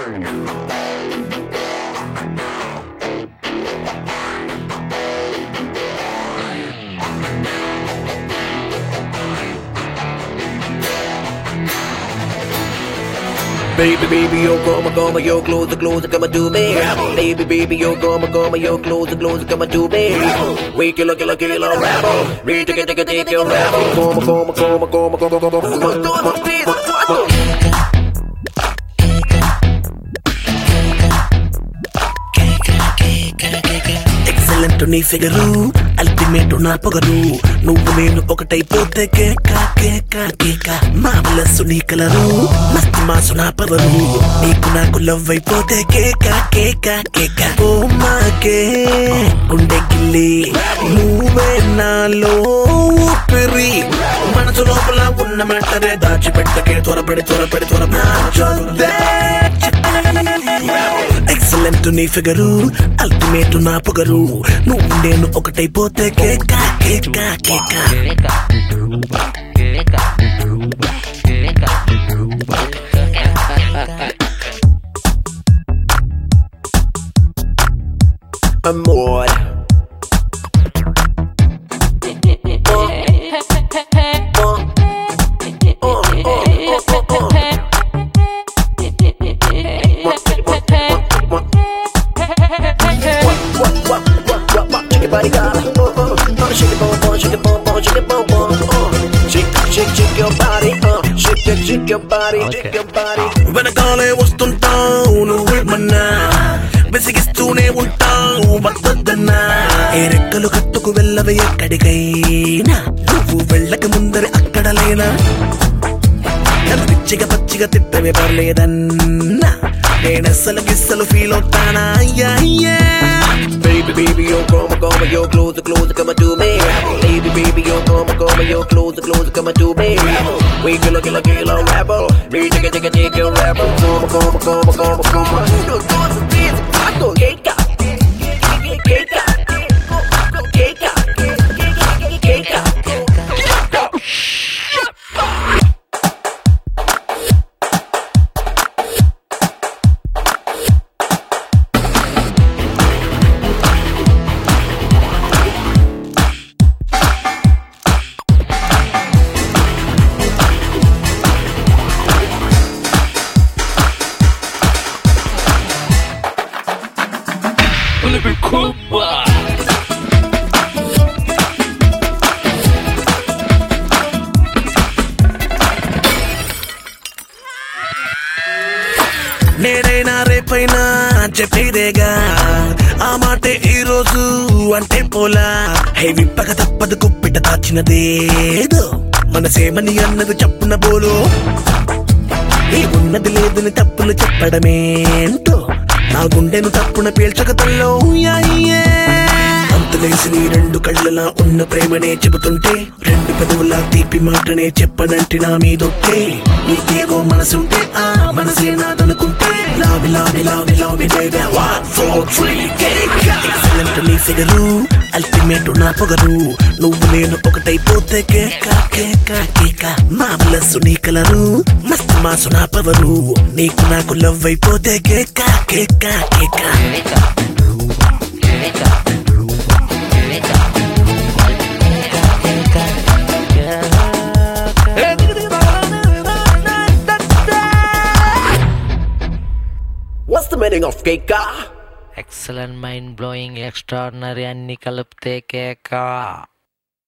Baby, baby, yo, come, come, yo, close, close, come do me. Baby, baby, yo, come, come, yo, close, close, come do me. We kill, kill, kill, rebel. We take it, take it, take it, rebel. Come, come, come, come, come, come, come, come. Excellent నీ figure ultimate నా పొగరు నువ్వు నేను ఒకటైపోతే కేక కేక కేక మామలస్సు నీ colour మస్తు మాసు నా పవరు నీకు నాకు లవ్ అయిపోతే కేక కేక కేక ఓ మాకే గుండె గిల్లి నువ్వే నాలో ఊపిరి మనసు లోపల ఉన్న మెంటనే దాచిపెట్టకే త్వరపడి త్వరపడి త్వరపడి ఎక్సలెంట్ నీ ఫిగరు అల్టిమేట్ నా పొగరు నువ్వు నేను ఒకటైపోతే కేక కేక కేక Amor. Shake your body, girl. Oh, oh, oh, shake it, bum, bum, shake it, bum, bum, shake it, bum, bum. Oh, shake, shake, shake your body. Uh, shake, shake, shake your body, shake your body. వెనకాలే వస్తుంటావు నువ్వేమన్నా విసిగిస్తూనే ఉంటావు వద్దన్నా ఏ రెక్కలు కట్టుకు వెళ్ళవే ఎక్కడికైనా నువ్వు వెళ్ళక ముందరే అక్కడ లేనా నన్ను పిచ్చిగా పచ్చిగా తిట్టవే పర్లేదన్నా నేనెస్సలు గిస్సలు ఫీల్ అవుతానా అయ్యా అయ్యా Baby, baby, yo, come, come, yo, close, close, come to me. Baby, baby, yo, come, come, yo, close, close, come to me. We kill, kill, kill, rebel. We take it, take it, take it, rebel. Come, come, come, come, come. No, don't please, I go, keka. Keka. Keka. Keka. నేనైనా రేపైనా చెప్పేదేగా ఆ మాటే ఈ రోజు అంటే పోలా హే విప్పక తప్పదు కుప్పిట దాచినదేదో మనసేమని అన్నది చెప్పున బోలు నీ ఉన్నది లేదని తప్పులు చెప్పడమేంటో నా గుండెను తప్పున పీల్చక తల్లో అంతులేసి నీ రెండు కళ్ళలా ఉన్న ప్రేమనే చెబుతుంటే రెండు పెదవులా తీపి మాటనే చెప్పనంటి నా మీదొట్టే నీకేగో మనసుంటే ఆ మనసే నాదనుకుంటే లావి లావి లావి లావి baby. One, four, three, కేక. Excellent నీ ఫిగరు అల్టిమేట్ నా పొగరు నువ్వు నేను ఒకటైపోతే కేక కేక కేక మామలస్సు నీ కలరు మస్తు మాసు నా పవరు నీకు నాకు లవ్ అయిపోతే కేక కేక కేక What's the meaning of keka? Excellent mind blowing extraordinary అన్ని కలిపితే కేక